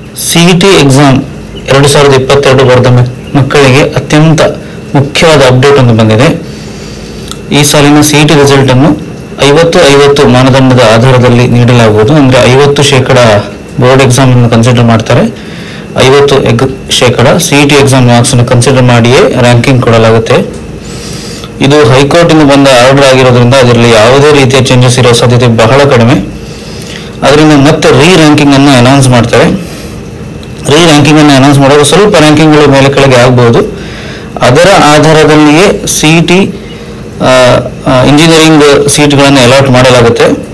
C E T exam ಎರಡು ಸಾವಿರದ ಇಪ್ಪತ್ತೆರಡು ಬರೆದ ಮಕ್- ಮಕ್ಕಳಿಗೆ ಅತ್ಯಂತ ಮುಖ್ಯವಾದ ಅಪ್ಡೇಟ್ ಒಂದು ಬಂದಿದೆ ಈ ಸಾಲಿನ ಸಿ ಇ ಟಿ ರಿಸಲ್ಟ್ ಅನ್ನು ಐವತ್ತು ಐವತ್ತು ಮಾನದಂಡದ ಆಧಾರದಲ್ಲಿ ನೀಡಲಾಗುವುದು ಅಂದ್ರೆ ಐವತ್ತು ಶೇಕಡ ಬೋರ್ಡ್ ಎಕ್ಸಾಮ್ ಅನ್ನು ಕನ್ಸಿಡರ್ ಮಾಡ್ತಾರೆ ಐವತ್ತು ಎಗ್ ಶೇಕಡ C E T exam marks ಅನ್ನು ಕನ್ಸಿಡರ್ ಮಾಡಿಯೇ ರ್ಯಾಂಕಿಂಗ್ ಕೊಡಲಾಗುತ್ತೆ ಇದು ಹೈಕೋರ್ಟ್ ಇಂದ ಬಂದ ಆರ್ಡರ್ ಆಗಿರೋದ್ರಿಂದ ಅದರಲ್ಲಿ ಯಾವುದೇ ರೀತಿಯ ಚೇಂಜಸ್ ಇರೋ ಸಾಧ್ಯತೆ ಬಹಳ ಕಡಿಮೆ ಅದರಿಂದ ಮತ್ತೆ ರೀ ರ್ಯಾಂಕಿಂಗ್ ಅನ್ನು ಅನೌನ್ಸ್ ಮಾಡ್ತಾರೆ ರೀ ರ್ಯಾಂಕಿಂಗ್ ಅನ್ನು ಅನೌನ್ಸ್ ಮಾಡುವಾಗ ಸ್ವಲ್ಪ ರ್ಯಾಂಕಿಂಗ್ಗಳು ಮೇಲೆ ಕೆಳಗೆ ಆಗಬಹುದು ಅದರ ಆಧಾರದಲ್ಲಿಯೇ ಸಿ ಟಿ ಇಂಜಿನಿಯರಿಂಗ್ ಸೀಟ್ಗಳನ್ನು ಅಲಾಟ್ ಮಾಡಲಾಗುತ್ತೆ